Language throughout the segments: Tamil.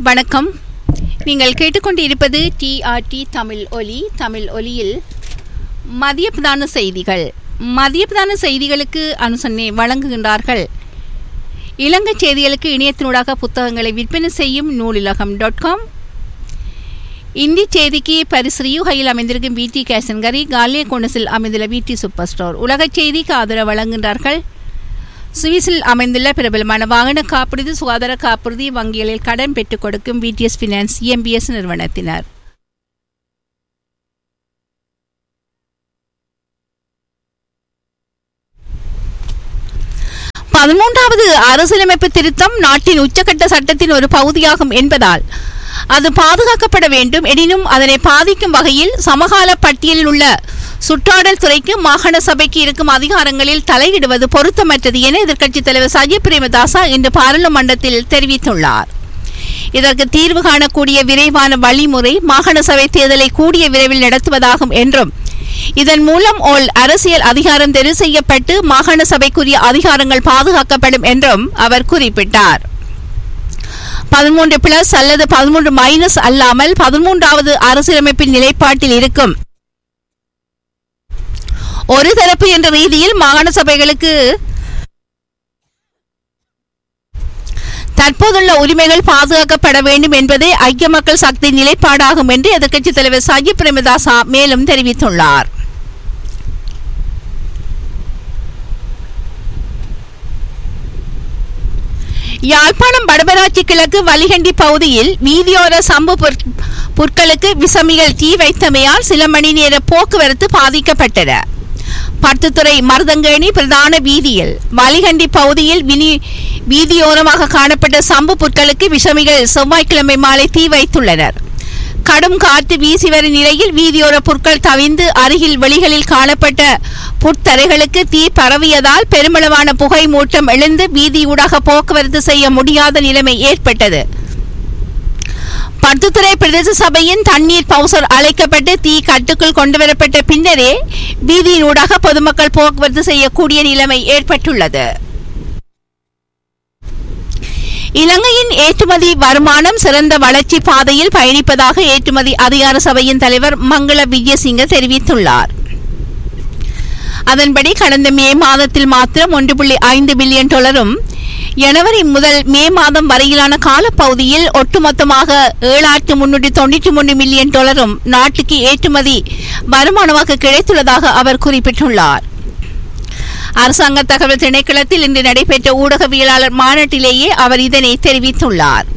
வணக்கம் நீங்கள் கேட்டுக்கொண்டிருப்பது டிஆர்டி தமிழ் ஒலி தமிழ் ஒலியில் மதிய பிரதான செய்திகள் மதிய பிரதான செய்திகளுக்கு அனுசரணை வழங்குகின்றார்கள் இலங்கை செய்திகளுக்கு இணையத்தினூடாக புத்தகங்களை விற்பனை செய்யும் நூலிலகம் டாட் காம் இந்தி செய்திக்கு பரிசுரியுகையில் அமைந்திருக்கும் விடி கேசன்கரி காலிய கொண்டசில் அமைந்துள்ள விடி சூப்பர் ஸ்டோர் உலக செய்திக்கு ஆதரவு வழங்குகின்றார்கள் சுவிஸில் அமைந்துள்ள பிரபலமான வாகன காப்புறுதி சுகாதார காப்புறுதி வங்கிகளில் கடன் பெற்றுக் கொடுக்கும் விடிஎஸ் ஃபினான்ஸ் இஎம்பிஎஸ் நிறுவனத்தினர் பதிமூன்றாவது அரசியலமைப்பு திருத்தம் நாட்டின் உச்சக்கட்ட சட்டத்தின் ஒரு பகுதியாகும் என்பதால் அது பாதுகாக்கப்பட வேண்டும் எனினும் அதனை பாதிக்கும் வகையில் சமகால பட்டியலில் உள்ள சுற்றாடல் துறைக்கு மாகாண சபைக்கு இருக்கும் அதிகாரங்களில் தலையிடுவது பொருத்தமற்றது என எதிர்க்கட்சித் தலைவர் சஜித் பிரேமதாசா இன்று பாராளுமன்றத்தில் தெரிவித்துள்ளார் இதற்கு தீர்வு காணக்கூடிய விரைவான வழிமுறை மாகாண சபை தேர்தலை கூடிய விரைவில் நடத்துவதாகும் என்றும் இதன் மூலம் ஓல் அரசியல் அதிகாரம் தெரிவு செய்யப்பட்டு மாகாண சபைக்குரிய அதிகாரங்கள் பாதுகாக்கப்படும் என்றும் அவர் குறிப்பிட்டார் பதிமூன்று பிளஸ் அல்லது பதிமூன்று மைனஸ் அல்லாமல் பதிமூன்றாவது அரசியலமைப்பின் நிலைப்பாட்டில் இருக்கும் ஒரு தரப்பு என்ற ரீதியில் மாகாண சபைகளுக்கு தற்போதுள்ள உரிமைகள் பாதுகாக்கப்பட வேண்டும் என்பதே ஐக்கிய மக்கள் சக்தி நிலைப்பாடாகும் என்று எதிர்க்கட்சித் தலைவர் சஜித் பிரேமதாசா மேலும் தெரிவித்துள்ளார் யாழ்ப்பாணம் வடபராட்சி கிழக்கு வலிகண்டி பகுதியில் வீதியோர சம்பு புற்களுக்கு விசமிகள் தீ வைத்தமையால் சில மணி நேர போக்குவரத்து பாதிக்கப்பட்டன பட்டுத்துறை மருதங்கேணி பிரதான வீதியில் வலிகண்டி பகுதியில் வினி வீதியோரமாக காணப்பட்ட சம்பு புற்களுக்கு விஷமிகள் செவ்வாய்க்கிழமை மாலை தீ வைத்துள்ளனர் கடும் காற்று வீசி வரும் நிலையில் வீதியோர புற்கள் தவிந்து அருகில் வெளிகளில் காணப்பட்ட புற்தரைகளுக்கு தீ பரவியதால் பெருமளவான புகை மூட்டம் எழுந்து வீதியூடாக போக்குவரத்து செய்ய முடியாத நிலைமை ஏற்பட்டது பட்டுத்துறை பிரதேச சபையின் தண்ணீர் பவுசர் அழைக்கப்பட்டு தீ கட்டுக்குள் கொண்டுவரப்பட்ட பின்னரே வீதியினூடாக பொதுமக்கள் போக்குவரத்து செய்யக்கூடிய நிலைமை ஏற்பட்டுள்ளது இலங்கையின் ஏற்றுமதி வருமானம் சிறந்த வளர்ச்சி பாதையில் பயணிப்பதாக ஏற்றுமதி அதிகார சபையின் தலைவர் மங்கள விஜயசிங்க தெரிவித்துள்ளார் அதன்படி கடந்த மே மாதத்தில் மாத்திரம் ஒன்று புள்ளி ஐந்து பில்லியன் டாலரும் ஜனவரி முதல் மே மாதம் வரையிலான காலப்பகுதியில் ஒட்டுமொத்தமாக ஏழாயிரத்து முன்னூற்றி தொண்ணூற்றி மூன்று மில்லியன் டாலரும் நாட்டுக்கு ஏற்றுமதி வருமானமாக கிடைத்துள்ளதாக அவர் குறிப்பிட்டுள்ளார் அரசாங்க தகவல் திணைக்களத்தில் இன்று நடைபெற்ற ஊடகவியலாளர் மாநாட்டிலேயே அவர் இதனை தெரிவித்துள்ளார்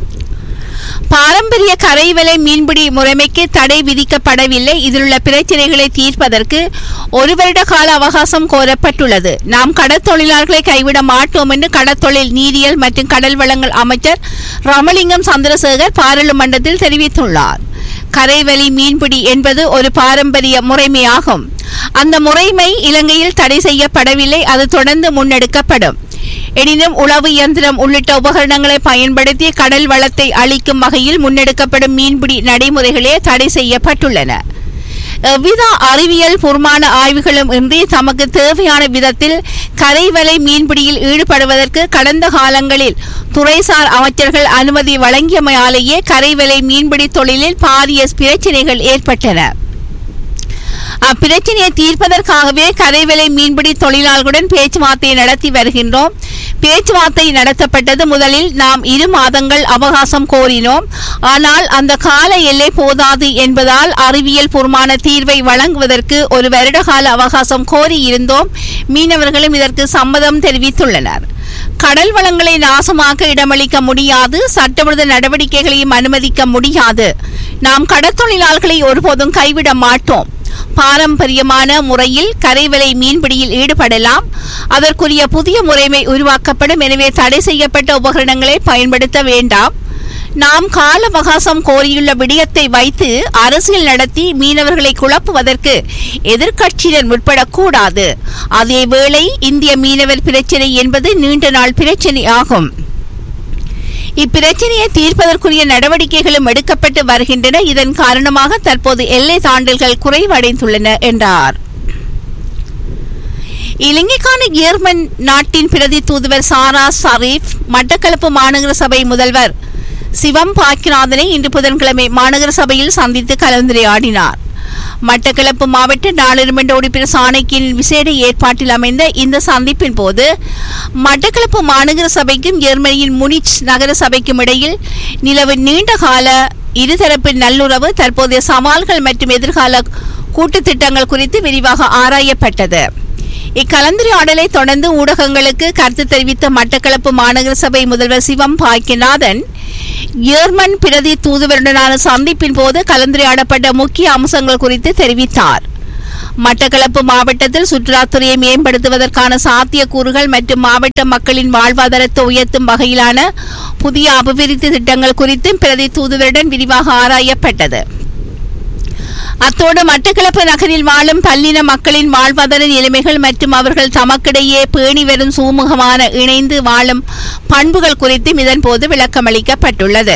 பாரம்பரிய கரைவலை மீன்பிடி முறைமைக்கு தடை விதிக்கப்படவில்லை இதிலுள்ள பிரச்சனைகளை தீர்ப்பதற்கு ஒரு வருட கால அவகாசம் கோரப்பட்டுள்ளது நாம் கடற்தொழிலாளர்களை கைவிட மாட்டோம் என்று கடற்தொழில் நீரியல் மற்றும் கடல் வளங்கள் அமைச்சர் ரமலிங்கம் சந்திரசேகர் பாராளுமன்றத்தில் தெரிவித்துள்ளார் கரைவழி மீன்பிடி என்பது ஒரு பாரம்பரிய முறைமையாகும் அந்த முறைமை இலங்கையில் தடை செய்யப்படவில்லை அது தொடர்ந்து முன்னெடுக்கப்படும் எனினும் உளவு இயந்திரம் உள்ளிட்ட உபகரணங்களை பயன்படுத்தி கடல் வளத்தை அளிக்கும் வகையில் முன்னெடுக்கப்படும் மீன்பிடி நடைமுறைகளே தடை செய்யப்பட்டுள்ளன எவ்வித அறிவியல் பூர்வமான ஆய்வுகளும் இன்றி தமக்கு தேவையான விதத்தில் கரைவலை மீன்பிடியில் ஈடுபடுவதற்கு கடந்த காலங்களில் துறைசார் அமைச்சர்கள் அனுமதி வழங்கியமையாலேயே கரைவலை மீன்பிடி தொழிலில் பாரிய பிரச்சினைகள் ஏற்பட்டன அப்பிரச்சனையை தீர்ப்பதற்காகவே கரைவலை மீன்பிடி தொழிலாளர்களுடன் பேச்சுவார்த்தை நடத்தி வருகின்றோம் பேச்சுவார்த்தை நடத்தப்பட்டது முதலில் நாம் இரு மாதங்கள் அவகாசம் கோரினோம் ஆனால் அந்த கால எல்லை போதாது என்பதால் அறிவியல் பூர்வமான தீர்வை வழங்குவதற்கு ஒரு வருட கால அவகாசம் கோரியிருந்தோம் மீனவர்களும் இதற்கு சம்மதம் தெரிவித்துள்ளனர் கடல் வளங்களை நாசமாக்க இடமளிக்க முடியாது சட்டவிரோத நடவடிக்கைகளையும் அனுமதிக்க முடியாது நாம் கடற்தொழிலாளர்களை ஒருபோதும் கைவிட மாட்டோம் பாரம்பரியமான முறையில் கரைவலை மீன்பிடியில் ஈடுபடலாம் அதற்குரிய புதிய முறைமை உருவாக்கப்படும் எனவே தடை செய்யப்பட்ட உபகரணங்களை பயன்படுத்த வேண்டாம் நாம் கால அவகாசம் கோரியுள்ள விடயத்தை வைத்து அரசியல் நடத்தி மீனவர்களை குழப்புவதற்கு எதிர்க்கட்சியினர் முற்படக்கூடாது அதேவேளை இந்திய மீனவர் பிரச்சினை என்பது நீண்ட நாள் பிரச்சினை ஆகும் இப்பிரச்சனையை தீர்ப்பதற்குரிய நடவடிக்கைகளும் எடுக்கப்பட்டு வருகின்றன இதன் காரணமாக தற்போது எல்லை தாண்டல்கள் குறைவடைந்துள்ளன என்றார் இலங்கைக்கான ஜெர்மன் நாட்டின் பிரதி தூதுவர் சாரா ஷரீப் மட்டக்களப்பு மாநகர சபை முதல்வர் சிவம் பாக்கிநாதனை இன்று புதன்கிழமை மாநகர சபையில் சந்தித்து கலந்துரையாடினார் மட்டக்களப்பு மாவட்ட நாடாளுமன்ற உறுப்பினர் சாணக்கியின் விசேட ஏற்பாட்டில் அமைந்த இந்த சந்திப்பின் போது மட்டக்களப்பு மாநகர சபைக்கும் ஜெர்மனியின் முனிச் நகர சபைக்கும் இடையில் நிலவு நீண்டகால இருதரப்பு நல்லுறவு தற்போதைய சவால்கள் மற்றும் எதிர்கால கூட்டு திட்டங்கள் குறித்து விரிவாக ஆராயப்பட்டது இக்கலந்துரையாடலை தொடர்ந்து ஊடகங்களுக்கு கருத்து தெரிவித்த மட்டக்களப்பு மாநகர சபை முதல்வர் சிவம் பாக்கியநாதன் ஜெர்மன் பிரதி தூதுவருடனான சந்திப்பின் போது கலந்துரையாடப்பட்ட முக்கிய அம்சங்கள் குறித்து தெரிவித்தார் மட்டக்களப்பு மாவட்டத்தில் சுற்றுலாத்துறையை மேம்படுத்துவதற்கான சாத்தியக்கூறுகள் மற்றும் மாவட்ட மக்களின் வாழ்வாதாரத்தை உயர்த்தும் வகையிலான புதிய அபிவிருத்தி திட்டங்கள் குறித்தும் பிரதி தூதுவருடன் விரிவாக ஆராயப்பட்டது அத்தோடு மட்டக்களப்பு நகரில் வாழும் பல்லின மக்களின் வாழ்வாதார நிலைமைகள் மற்றும் அவர்கள் தமக்கிடையே பேணி வரும் சுமூகமான இணைந்து வாழும் பண்புகள் குறித்தும் இதன்போது விளக்கமளிக்கப்பட்டுள்ளது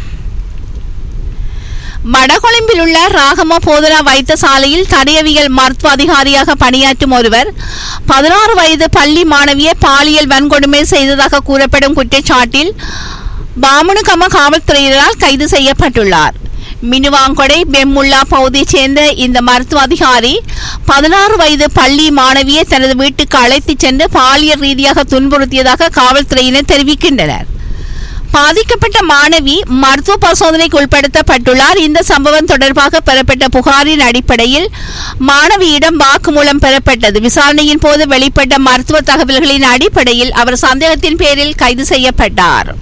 வடகொழும்பில் உள்ள ராகம போதனா வைத்தியசாலையில் தடயவியல் மருத்துவ அதிகாரியாக பணியாற்றும் ஒருவர் பதினாறு வயது பள்ளி மாணவியை பாலியல் வன்கொடுமை செய்ததாக கூறப்படும் குற்றச்சாட்டில் பாமனுகம காவல்துறையினரால் கைது செய்யப்பட்டுள்ளார் மினுவாங்கொடை பெம்முல்லா பகுதியைச் சேர்ந்த இந்த மருத்துவ அதிகாரி பதினாறு வயது பள்ளி மாணவியை தனது வீட்டுக்கு அழைத்துச் சென்று பாலியல் ரீதியாக துன்புறுத்தியதாக காவல்துறையினர் தெரிவிக்கின்றனர் பாதிக்கப்பட்ட மாணவி மருத்துவ பரிசோதனைக்கு உட்படுத்தப்பட்டுள்ளார் இந்த சம்பவம் தொடர்பாக பெறப்பட்ட புகாரின் அடிப்படையில் மாணவியிடம் வாக்குமூலம் பெறப்பட்டது விசாரணையின் போது வெளிப்பட்ட மருத்துவ தகவல்களின் அடிப்படையில் அவர் சந்தேகத்தின் பேரில் கைது செய்யப்பட்டார்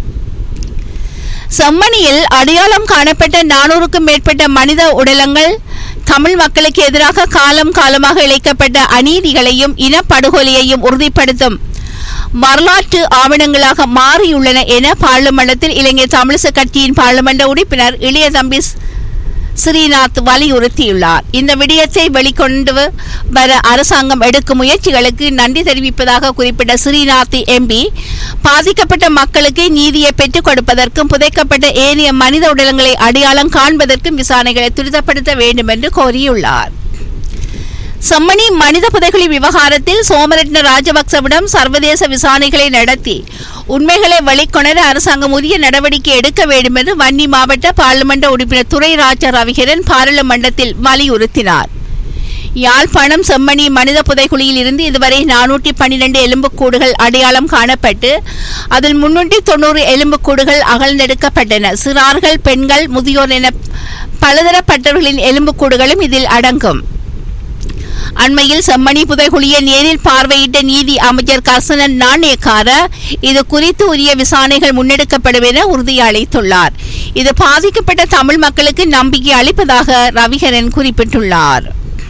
செம்மணியில் அடையாளம் காணப்பட்ட நானூறுக்கும் மேற்பட்ட மனித உடலங்கள் தமிழ் மக்களுக்கு எதிராக காலம் காலமாக இழைக்கப்பட்ட அநீதிகளையும் இனப்படுகொலையையும் உறுதிப்படுத்தும் வரலாற்று ஆவணங்களாக மாறியுள்ளன என பார்லிமன்றத்தில் இலங்கை தமிழிசை கட்சியின் பார்லிமன்ற உறுப்பினர் இளைய தம்பி ஸ்ரீநாத் வலியுறுத்தியுள்ளார் இந்த விடயத்தை வெளிக்கொண்டு வர அரசாங்கம் எடுக்கும் முயற்சிகளுக்கு நன்றி தெரிவிப்பதாக குறிப்பிட்ட ஸ்ரீநாத் எம்பி பாதிக்கப்பட்ட மக்களுக்கு நீதியை பெற்றுக் கொடுப்பதற்கும் புதைக்கப்பட்ட ஏனைய மனித உடலங்களை அடையாளம் காண்பதற்கும் விசாரணைகளை துரிதப்படுத்த வேண்டும் என்று கோரியுள்ளார் செம்மணி மனித புதைகுழி விவகாரத்தில் சோமரட்ன ராஜபக்சவிடம் சர்வதேச விசாரணைகளை நடத்தி உண்மைகளை வெளிக்கொணர அரசாங்கம் உரிய நடவடிக்கை எடுக்க வேண்டும் என்று வன்னி மாவட்ட பாராளுமன்ற உறுப்பினர் துரை ராஜா ரவிகரன் பாராளுமன்றத்தில் வலியுறுத்தினார் யாழ்ப்பாணம் செம்மணி மனித புதைகுழியில் இருந்து இதுவரை நானூற்றி பன்னிரண்டு எலும்புக்கூடுகள் அடையாளம் காணப்பட்டு அதில் முன்னூற்றி தொண்ணூறு எலும்புக்கூடுகள் அகழ்ந்தெடுக்கப்பட்டன சிறார்கள் பெண்கள் முதியோர் என பலதரப்பட்டவர்களின் எலும்புக்கூடுகளும் இதில் அடங்கும் அண்மையில் செம்மணி புதைகுழியை நேரில் பார்வையிட்ட நீதி அமைச்சர் கர்சனன் நாணயக்கார இது குறித்து உரிய விசாரணைகள் முன்னெடுக்கப்படும் என உறுதியளித்துள்ளார் இது பாதிக்கப்பட்ட தமிழ் மக்களுக்கு நம்பிக்கை அளிப்பதாக ரவிகரன் குறிப்பிட்டுள்ளார்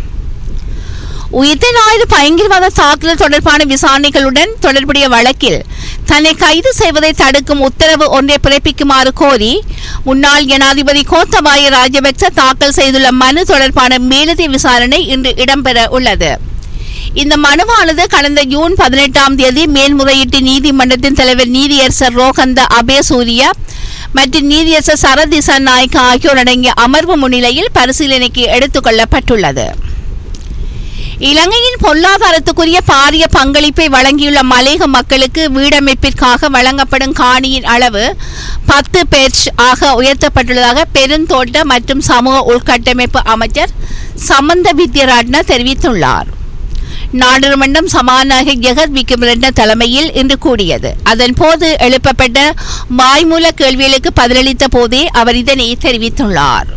உயிர்த்த ஞாயிறு பயங்கரவாத தாக்குதல் தொடர்பான விசாரணைகளுடன் தொடர்புடைய வழக்கில் தன்னை கைது செய்வதை தடுக்கும் உத்தரவு ஒன்றை பிறப்பிக்குமாறு கோரி முன்னாள் ஜனாதிபதி கோத்தபாய ராஜபக்ச தாக்கல் செய்துள்ள மனு தொடர்பான மேலதிக விசாரணை இன்று இடம்பெற உள்ளது இந்த மனுவானது கடந்த ஜூன் பதினெட்டாம் தேதி மேல்முறையீட்டு நீதிமன்றத்தின் தலைவர் நீதியரசர் ரோகந்த அபேசூரிய மற்றும் நீதியரசர் சரதிசா நாயக் ஆகியோர் அடங்கிய அமர்வு முன்னிலையில் பரிசீலனைக்கு எடுத்துக் கொள்ளப்பட்டுள்ளது இலங்கையின் பொருளாதாரத்துக்குரிய பாரிய பங்களிப்பை வழங்கியுள்ள மலேக மக்களுக்கு வீடமைப்பிற்காக வழங்கப்படும் காணியின் அளவு பத்து பெர்ச் ஆக உயர்த்தப்பட்டுள்ளதாக பெருந்தோட்ட மற்றும் சமூக உள்கட்டமைப்பு அமைச்சர் சமந்த வித்யராட்ன தெரிவித்துள்ளார் நாடாளுமன்றம் சபாநாயகர் ஜெகத் விக்ரமரட்ன தலைமையில் இன்று கூடியது அதன் போது எழுப்பப்பட்ட வாய்மூல கேள்விகளுக்கு பதிலளித்த போதே அவர் இதனை தெரிவித்துள்ளார்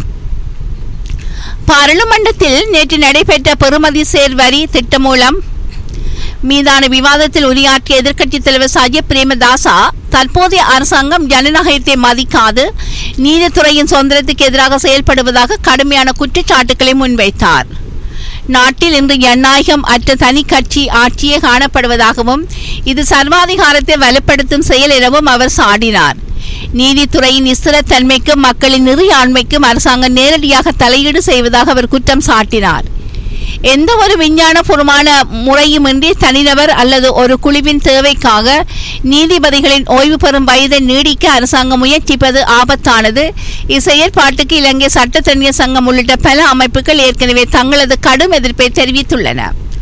பாராளுமன்றத்தில் நேற்று நடைபெற்ற பெறுமதி சேர் வரி திட்டம் மூலம் மீதான விவாதத்தில் உரையாற்றிய எதிர்க்கட்சித் தலைவர் சஜித் பிரேமதாசா தற்போதைய அரசாங்கம் ஜனநாயகத்தை மதிக்காது நீதித்துறையின் சுதந்திரத்துக்கு எதிராக செயல்படுவதாக கடுமையான குற்றச்சாட்டுக்களை முன்வைத்தார் நாட்டில் இன்று ஜனநாயகம் அற்ற தனி கட்சி ஆட்சியே காணப்படுவதாகவும் இது சர்வாதிகாரத்தை வலுப்படுத்தும் செயல் எனவும் அவர் சாடினார் நீதித்துறையின் ஸ்திரத்தன்மைக்கும் மக்களின் நெறியாண்மைக்கும் அரசாங்கம் நேரடியாக தலையீடு செய்வதாக அவர் குற்றம் சாட்டினார் எந்த ஒரு விஞ்ஞானபூர்வமான முறையுமின்றி தனிநபர் அல்லது ஒரு குழுவின் தேவைக்காக நீதிபதிகளின் ஓய்வு பெறும் வயதை நீடிக்க அரசாங்கம் முயற்சிப்பது ஆபத்தானது இச்செயற்பாட்டுக்கு இலங்கை சட்டத்தணியர் சங்கம் உள்ளிட்ட பல அமைப்புகள் ஏற்கனவே தங்களது கடும் எதிர்ப்பை தெரிவித்துள்ளன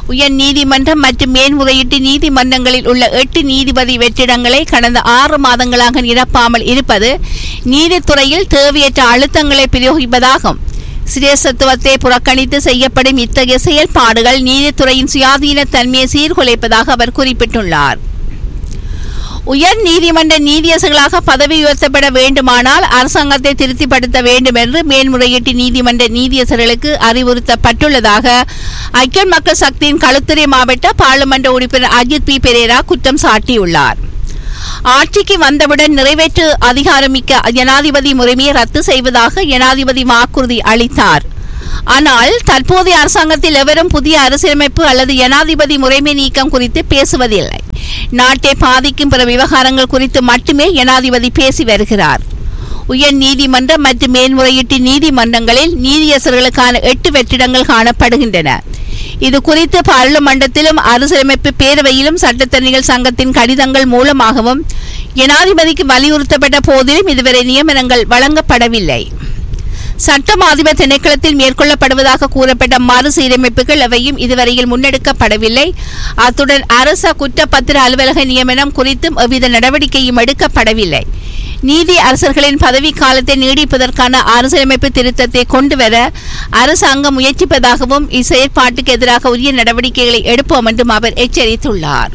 உயர் நீதிமன்றம் மற்றும் மேன்முறையீட்டு நீதிமன்றங்களில் உள்ள எட்டு நீதிபதி வெற்றிடங்களை கடந்த ஆறு மாதங்களாக நிரப்பாமல் இருப்பது நீதித்துறையில் தேவையற்ற அழுத்தங்களை பிரயோகிப்பதாகும் சிரேசத்துவத்தை புறக்கணித்து செய்யப்படும் இத்தகைய செயல்பாடுகள் நீதித்துறையின் சுயாதீன தன்மையை சீர்குலைப்பதாக அவர் குறிப்பிட்டுள்ளார் உயர் நீதிமன்ற நீதியரசர்களாக பதவி உயர்த்தப்பட வேண்டுமானால் அரசாங்கத்தை திருப்திப்படுத்த வேண்டும் என்று மேன்முறையீட்டு நீதிமன்ற நீதியரசர்களுக்கு அறிவுறுத்தப்பட்டுள்ளதாக ஐக்கிய மக்கள் சக்தியின் களுத்துறை மாவட்ட பாராளுமன்ற உறுப்பினர் அஜித் பி பெரேரா குற்றம் சாட்டியுள்ளார் ஆட்சிக்கு வந்தவுடன் நிறைவேற்று அதிகாரமிக்க ஜனாதிபதி முறைமையை ரத்து செய்வதாக ஜனாதிபதி வாக்குறுதி அளித்தார் ஆனால் தற்போதைய அரசாங்கத்தில் எவரும் புதிய அரசியலமைப்பு அல்லது ஜனாதிபதி முறைமை நீக்கம் குறித்து பேசுவதில்லை நாட்டை பாதிக்கும் பிற விவகாரங்கள் குறித்து மட்டுமே ஜனாதிபதி பேசி வருகிறார் உயர் நீதிமன்றம் மற்றும் மேன்முறையீட்டு நீதிமன்றங்களில் நீதியரசர்களுக்கான எட்டு வெற்றிடங்கள் காணப்படுகின்றன இது குறித்து பாராளுமன்றத்திலும் அரசியலமைப்பு பேரவையிலும் சட்டத்தரணிகள் சங்கத்தின் கடிதங்கள் மூலமாகவும் ஜனாதிபதிக்கு வலியுறுத்தப்பட்ட போதிலும் இதுவரை நியமனங்கள் வழங்கப்படவில்லை சட்டம் அதிபர் திணைக்களத்தில் மேற்கொள்ளப்படுவதாக கூறப்பட்ட மறுசீரமைப்புகள் எவையும் இதுவரையில் முன்னெடுக்கப்படவில்லை அத்துடன் அரச குற்றப்பத்திர அலுவலக நியமனம் குறித்தும் எவ்வித நடவடிக்கையும் எடுக்கப்படவில்லை நீதி அரசர்களின் பதவி காலத்தை நீடிப்பதற்கான அரசியலமைப்பு திருத்தத்தை கொண்டுவர அரசாங்கம் முயற்சிப்பதாகவும் இச்செயற்பாட்டுக்கு எதிராக உரிய நடவடிக்கைகளை எடுப்போம் என்றும் அவர் எச்சரித்துள்ளார்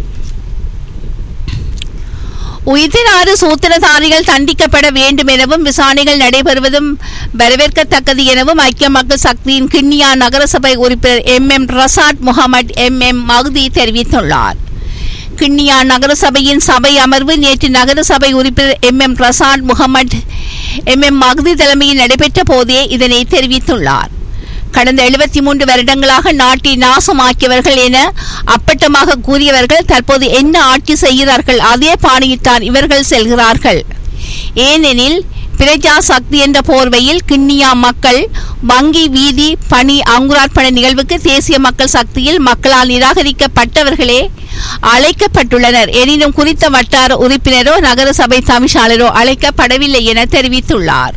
உயிர்த்தினாறு சூத்திரதாரிகள் தண்டிக்கப்பட வேண்டும் எனவும் விசாரணைகள் நடைபெறுவதும் வரவேற்கத்தக்கது எனவும் ஐக்கிய மக்கள் சக்தியின் கிண்ணியா நகரசபை உறுப்பினர் M M Rasad Mohamed M M Mahdi தெரிவித்துள்ளார் கிண்ணியா நகரசபையின் சபை அமர்வு நேற்று நகரசபை உறுப்பினர் M M Rasad Mohamed M M Mahdi தலைமையில் நடைபெற்ற போதே இதனை தெரிவித்துள்ளார் கடந்த எழுபத்தி மூன்று வருடங்களாக நாட்டை நாசமாக்கியவர்கள் என அப்பட்டமாக கூறியவர்கள் தற்போது என்ன ஆட்சி செய்கிறார்கள் அதே பாணியில்தான் இவர்கள் செல்கிறார்கள் ஏனெனில் பிரஜா சக்தி என்ற போர்வையில் கிண்ணியா மக்கள் வங்கி வீதி பணி அங்குரார்ப்பண நிகழ்வுக்கு தேசிய மக்கள் சக்தியில் மக்களால் நிராகரிக்கப்பட்டவர்களே அழைக்கப்பட்டுள்ளனர் எனினும் குறித்த வட்டார உறுப்பினரோ நகரசபை தவிசாளரோ அழைக்கப்படவில்லை என தெரிவித்துள்ளார்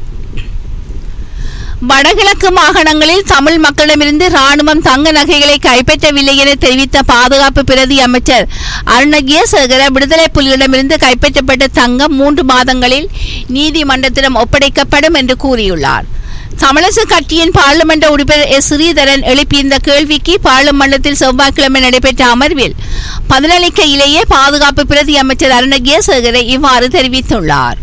வடகிழக்கு மாகாணங்களில் தமிழ் மக்களிடமிருந்து ராணுவம் தங்க நகைகளை கைப்பற்றவில்லை என தெரிவித்த பாதுகாப்பு பிரதி அமைச்சர் அருணகிய சேகர விடுதலை புலிகளிடமிருந்து கைப்பற்றப்பட்ட தங்கம் மூன்று மாதங்களில் நீதிமன்றத்திடம் ஒப்படைக்கப்படும் என்று கூறியுள்ளார் தமிழரசு கட்சியின் பாராளுமன்ற உறுப்பினர் எஸ் ஸ்ரீதரன் எழுப்பிய இந்த கேள்விக்கு பாராளுமன்றத்தில் செவ்வாய்க்கிழமை நடைபெற்ற அமர்வில் பதிலளிக்கையிலேயே பாதுகாப்பு பிரதி அமைச்சர் அருணகிய சேகரை இவ்வாறு தெரிவித்துள்ளார்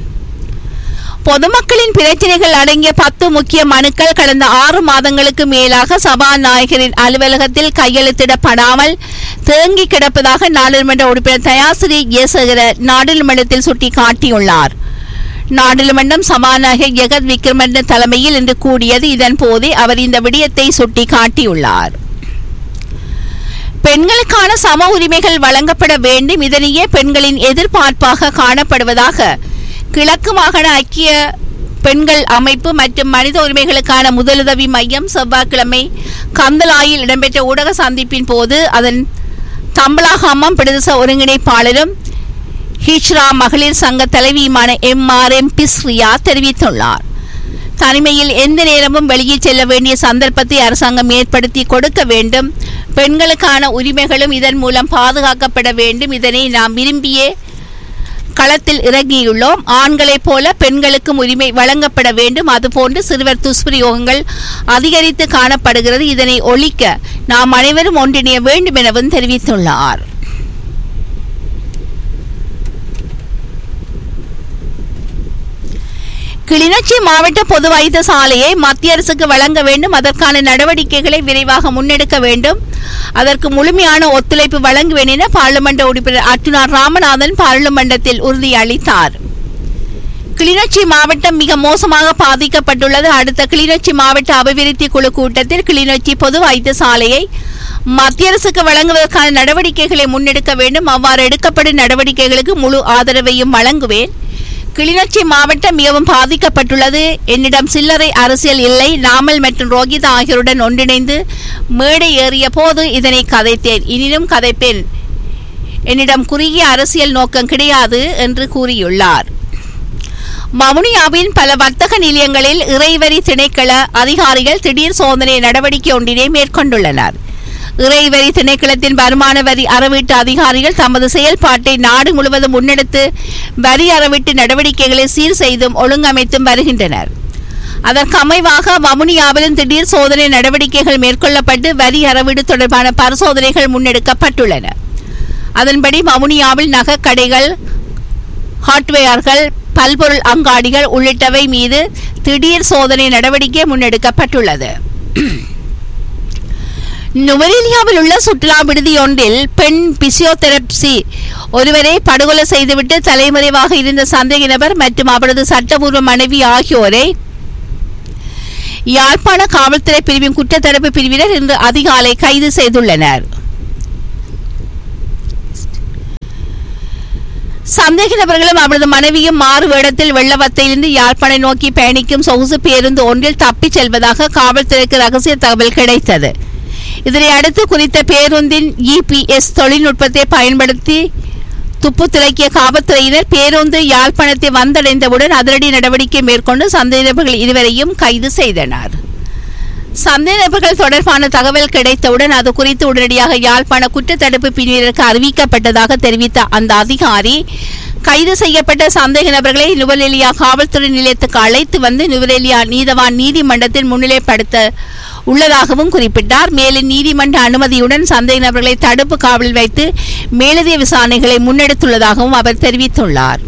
பொதுமக்களின் பிரச்சனைகள் அடங்கிய பத்து முக்கிய மனுக்கள் கடந்த ஆறு மாதங்களுக்கு மேலாக சபாநாயகரின் அலுவலகத்தில் கையெழுத்திடப்படாமல் தேங்கி கிடப்பதாக நாடாளுமன்ற உறுப்பினர் தயாசிரி ஜெயசேகர நாடாளுமன்றத்தில் சுட்டிக்காட்டியுள்ளார் நாடாளுமன்றம் சபாநாயகர் ஜெகத் விக்ரமன் தலைமையில் இன்று கூடியது இதன் போதே அவர் இந்த விடயத்தை சுட்டிக்காட்டியுள்ளார் பெண்களுக்கான சம உரிமைகள் வழங்கப்பட வேண்டும் இதனையே பெண்களின் எதிர்பார்ப்பாக காணப்படுவதாக கிழக்கு மாகாண ஐக்கிய பெண்கள் அமைப்பு மற்றும் மனித உரிமைகளுக்கான முதலுதவி மையம் செவ்வாய்க்கிழமை கந்தலாயில் இடம்பெற்ற ஊடக சந்திப்பின் போது அதன் தம்பலாகாமம் பிரதேச ஒருங்கிணைப்பாளரும் ஹிச்ரா மகளிர் சங்க தலைவியுமான எம் ஆர் எம் பிஸ்ரியா தெரிவித்துள்ளார் தனிமையில் எந்த நேரமும் வெளியே செல்ல வேண்டிய சந்தர்ப்பத்தை அரசாங்கம் ஏற்படுத்தி கொடுக்க வேண்டும் பெண்களுக்கான உரிமைகளும் இதன் மூலம் பாதுகாக்கப்பட வேண்டும் இதனை நாம் விரும்பியே களத்தில் இறங்கியுள்ளோம் ஆண்களைப் போல பெண்களுக்கும் உரிமை வழங்கப்பட வேண்டும் அதுபோன்று சிறுவர் துஷ்பிரயோகங்கள் அதிகரித்து காணப்படுகிறது இதனை ஒழிக்க நாம் அனைவரும் ஒன்றிணைய வேண்டும் எனவும் தெரிவித்துள்ளார் கிளிநொச்சி மாவட்ட பொது வைத்தியசாலையை மத்திய அரசுக்கு வழங்க வேண்டும் அதற்கான நடவடிக்கைகளை விரைவாக முன்னெடுக்க வேண்டும் அதற்கு முழுமையான ஒத்துழைப்பு வழங்குவேன் என பாராளுமன்ற உறுப்பினர் அர்ஜுனா ராமநாதன் பாராளுமன்றத்தில் உறுதியளித்தார் கிளிநொச்சி மாவட்டம் மிக மோசமாக பாதிக்கப்பட்டுள்ளது அடுத்த கிளிநொச்சி மாவட்ட அபிவிருத்தி குழு கூட்டத்தில் கிளிநொச்சி பொது வைத்தியசாலையை மத்திய அரசுக்கு வழங்குவதற்கான நடவடிக்கைகளை முன்னெடுக்க வேண்டும் அவ்வாறு எடுக்கப்படும் நடவடிக்கைகளுக்கு முழு ஆதரவையும் வழங்குவேன் கிளிநொச்சி மாவட்டம் மிகவும் பாதிக்கப்பட்டுள்ளது என்னிடம் சில்லறை அரசியல் இல்லை நாமல் மற்றும் ரோகிதா ஆகியோருடன் ஒன்றிணைந்து மேடை ஏறிய போது இதனை கதைத்தேன் இனியும் கதைப்பேன் என்னிடம் குறுகிய அரசியல் நோக்கம் கிடையாது என்று கூறியுள்ளார் வவுனியாவின் பல வர்த்தக நிலையங்களில் இறைவரி திணைக்கள அதிகாரிகள் திடீர் சோதனை நடவடிக்கை ஒன்றினை மேற்கொண்டுள்ளனர் இறைவரி திணைக்களத்தின் வருமான வரி அறவீட்டு அதிகாரிகள் தமது செயல்பாட்டை நாடு முழுவதும் முன்னெடுத்து வரி அறவீட்டு நடவடிக்கைகளை சீர் செய்தும் ஒழுங்கமைத்தும் வருகின்றனர் அதற்கு அமைவாக வவுனியாவிலும் திடீர் சோதனை நடவடிக்கைகள் மேற்கொள்ளப்பட்டு வரி அறவீடு தொடர்பான பரிசோதனைகள் முன்னெடுக்கப்பட்டுள்ளன அதன்படி வவுனியாவில் நகைக்கடைகள் ஹார்ட்வேர்கள் பல்பொருள் அங்காடிகள் உள்ளிட்டவை மீது திடீர் சோதனை நடவடிக்கை முன்னெடுக்கப்பட்டுள்ளது நுவரேலியாவில் உள்ள சுற்றுலா விடுதியொன்றில் பெண் பிசியோதெரப்சி ஒருவரை படுகொலை செய்துவிட்டு தலைமறைவாக இருந்த சந்தேக நபர் மற்றும் அவரது சட்டபூர்வ மனைவி ஆகியோரை யாழ்ப்பாண காவல்துறை பிரிவின் குற்றத்தடுப்பு பிரிவினர் இன்று அதிகாலை கைது செய்துள்ளனர் சந்தேக நபர்களும் அவரது மனைவியும் மாறு வேடத்தில் வெள்ளவத்தையிலிருந்து யாழ்ப்பாணை நோக்கி பயணிக்கும் சொகுசு பேருந்து ஒன்றில் தப்பிச் செல்வதாக காவல்துறைக்கு ரகசிய தகவல் கிடைத்தது இதனை அடுத்து குறித்த பேருந்தின் இபிஎஸ் தொழில்நுட்பத்தை பயன்படுத்தி துப்பு துளைக்கிய காவல்துறையினர் பேருந்து யாழ்ப்பாணத்தை வந்தடைந்தவுடன் அதிரடி நடவடிக்கை மேற்கொண்டு சந்தேக நபர்கள் இருவரையும் கைது செய்தனர் சந்தேக நபர்கள் தொடர்பான தகவல் கிடைத்தவுடன் அது குறித்து உடனடியாக யாழ்ப்பாண குற்றத்தடுப்பு பிரிவினருக்கு அறிவிக்கப்பட்டதாக தெரிவித்த அந்த அதிகாரி கைது செய்யப்பட்ட சந்தேக நபர்களை நுவரெலியா காவல்துறை நிலையத்துக்கு அழைத்து வந்து நுவரெலியா நீதவான் நீதிமன்றத்தில் முன்னிலைப்படுத்த உள்ளதாகவும் குறிப்பிட்டார் மேலும் நீதிமன்ற அனுமதியுடன் சந்தேக நபர்களை தடுப்பு காவலில் வைத்து மேலதிக விசாரணைகளை முன்னெடுத்துள்ளதாகவும் அவர் தெரிவித்துள்ளார்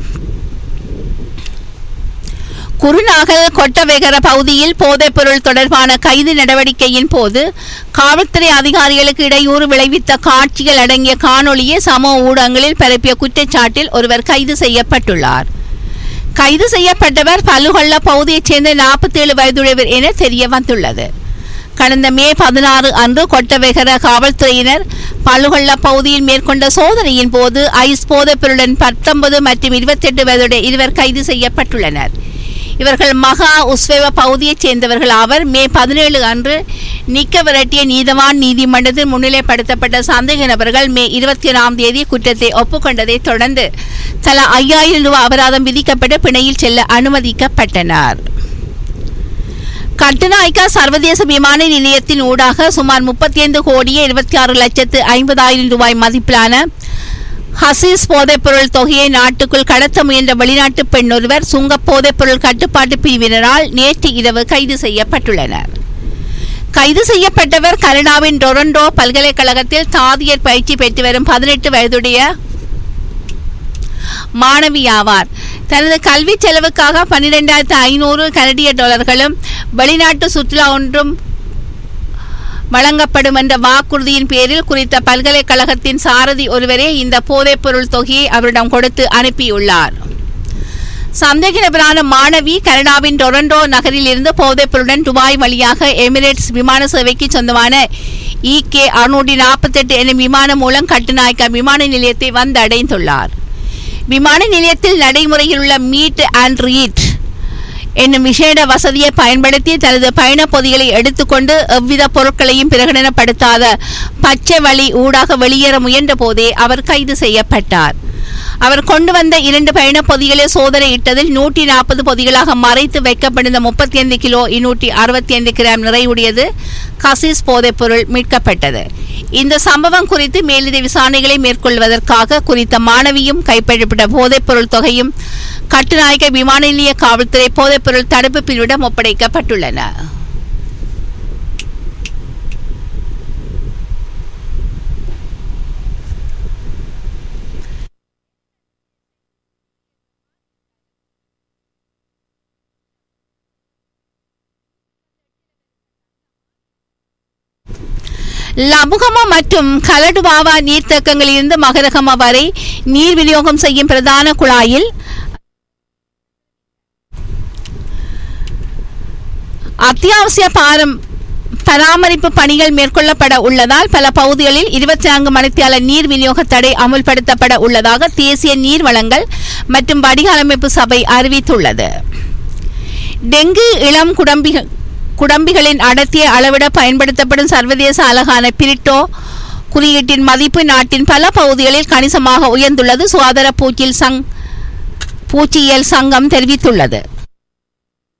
குருநாகல் கொட்டவெகர பகுதியில் போதைப்பொருள் தொடர்பான கைது நடவடிக்கையின் போது காவல்துறை அதிகாரிகளுக்கு இடையூறு விளைவித்த காட்சிகள் அடங்கிய காணொளியை சமூக ஊடகங்களில் பரப்பிய குற்றச்சாட்டில் ஒருவர் கைது செய்யப்பட்டுள்ளார் கைது செய்யப்பட்டவர் பல்லுகொள்ள பகுதியைச் சேர்ந்த நாற்பத்தி ஏழு வயதுடையவர் என தெரிய வந்துள்ளது கடந்த மே பதினாறு அன்று கொட்டவெகர காவல்துறையினர் பல்லுகொள்ள பகுதியில் மேற்கொண்ட சோதனையின் போது ஐஸ் போதைப்பொருளுடன் பத்தொன்பது மற்றும் இருபத்தெட்டு வயதுடைய இருவர் கைது செய்யப்பட்டுள்ளனர் இவர்கள் மகா உஸ்வேவ பகுதியைச் சேர்ந்தவர்கள் ஆவர் மே பதினேழு அன்று நிக்க விரட்டிய நீதவான் நீதிமன்றத்தில் முன்னிலைப்படுத்தப்பட்ட சந்தேக நபர்கள் மே இருபத்தி ஏழாம் தேதி குற்றத்தை ஒப்புக்கொண்டதைத் தொடர்ந்து தலா ஐயாயிரம் ரூபாய் அபராதம் விதிக்கப்பட்டு பிணையில் செல்ல அனுமதிக்கப்பட்டனர் கட்டுநாய்க்கா சர்வதேச விமான நிலையத்தின் ஊடாக சுமார் முப்பத்தி ஐந்து கோடியே இருபத்தி ஆறு லட்சத்து ஐம்பதாயிரம் ரூபாய் மதிப்பிலான ஹசீஸ் போதைப்பொருள் தொகையை நாட்டுக்குள் கடத்த முயன்ற வெளிநாட்டு பெண் ஒருவர் சுங்க போதைப்பொருள் கட்டுப்பாட்டு பிரிவினரால் நேற்று இரவு கைது செய்யப்பட்டுள்ளனர் கைது செய்யப்பட்டவர் கனடாவின் டொரண்டோ பல்கலைக்கழகத்தில் தாதியர் பயிற்சி பெற்று வரும் பதினெட்டு வயதுடைய மாணவி ஆவார் தனது கல்வி செலவுக்காக பன்னிரெண்டாயிரத்து ஐநூறு கனடிய டாலர்களும் வெளிநாட்டு சுற்றுலா ஒன்றும் வழங்கப்படும் என்ற வாக்குறுதியின் பேரில் குறித்த பல்கலைக்கழகத்தின் சாரதி ஒருவரே இந்த போதைப்பொருள் தொகையை அவரிடம் கொடுத்து அனுப்பியுள்ளார் சந்தேக நபரான மாணவி கனடாவின் டொரண்டோ நகரில் இருந்து போதைப்பொருளுடன் துபாய் வழியாக எமிரேட்ஸ் விமான சேவைக்கு சொந்தமான இகே அறுநூற்றி நாற்பத்தெட்டு எனும் விமானம் மூலம் கட்டுநாயக்கா விமான நிலையத்தை வந்து அடைந்துள்ளார் விமான நிலையத்தில் நடைமுறையில் உள்ள மீட் அண்ட் ரீட் என்னும் விசேட வசதியை பயன்படுத்தி தனது பயண பொதிகளை எடுத்துக்கொண்டு எவ்வித பொருட்களையும் பிரகடனப்படுத்தாத பச்சை வழி ஊடாக வெளியேற முயன்ற போதே அவர் கைது செய்யப்பட்டார் அவர் கொண்டு வந்த இரண்டு பயண பொதிகளை சோதனையிட்டதில் நூற்றி நாற்பது பொதிகளாக மறைத்து வைக்கப்பட்டிருந்த முப்பத்தி ஐந்து கிலோ இருநூற்றி அறுபத்தி ஐந்து கிராம் நிறைவுடையது கசிஸ் போதைப்பொருள் மீட்கப்பட்டது இந்த சம்பவம் குறித்து மேலதிக விசாரணைகளை மேற்கொள்வதற்காக குறித்த மாணவியும் கைப்பற்றப்பட்ட போதைப்பொருள் தொகையும் கட்டுநாயக்க விமான நிலைய காவல்துறை போதைப்பொருள் தடுப்பு பிரிவிடம் ஒப்படைக்கப்பட்டுள்ளன லபுகமா மற்றும் கலடுவாவா நீர்த்தேக்கங்களிலிருந்து மகரகமா வரை நீர் விநியோகம் செய்யும் பிரதான குழாயில் அத்தியாவசிய பாரம் பராமரிப்பு பணிகள் மேற்கொள்ளப்பட உள்ளதால் பல பகுதிகளில் இருபத்தி நான்கு மணித்தியால நீர் விநியோக தடை அமுல்படுத்தப்பட உள்ளதாக தேசிய நீர் வளங்கள் மற்றும் வடிகாலமைப்பு சபை அறிவித்துள்ளது டெங்கு இளம் குடம்பிகள் குடம்பிகளின் அடர்த்தியை அளவிட பயன்படுத்தப்படும் சர்வதேச அலகான பிரிட்டோ குறியீட்டின் மதிப்பு நாட்டின் பல பகுதிகளில் கணிசமாக உயர்ந்துள்ளது சுகாதார பூச்சியில் சங் பூச்சியியல் சங்கம் தெரிவித்துள்ளது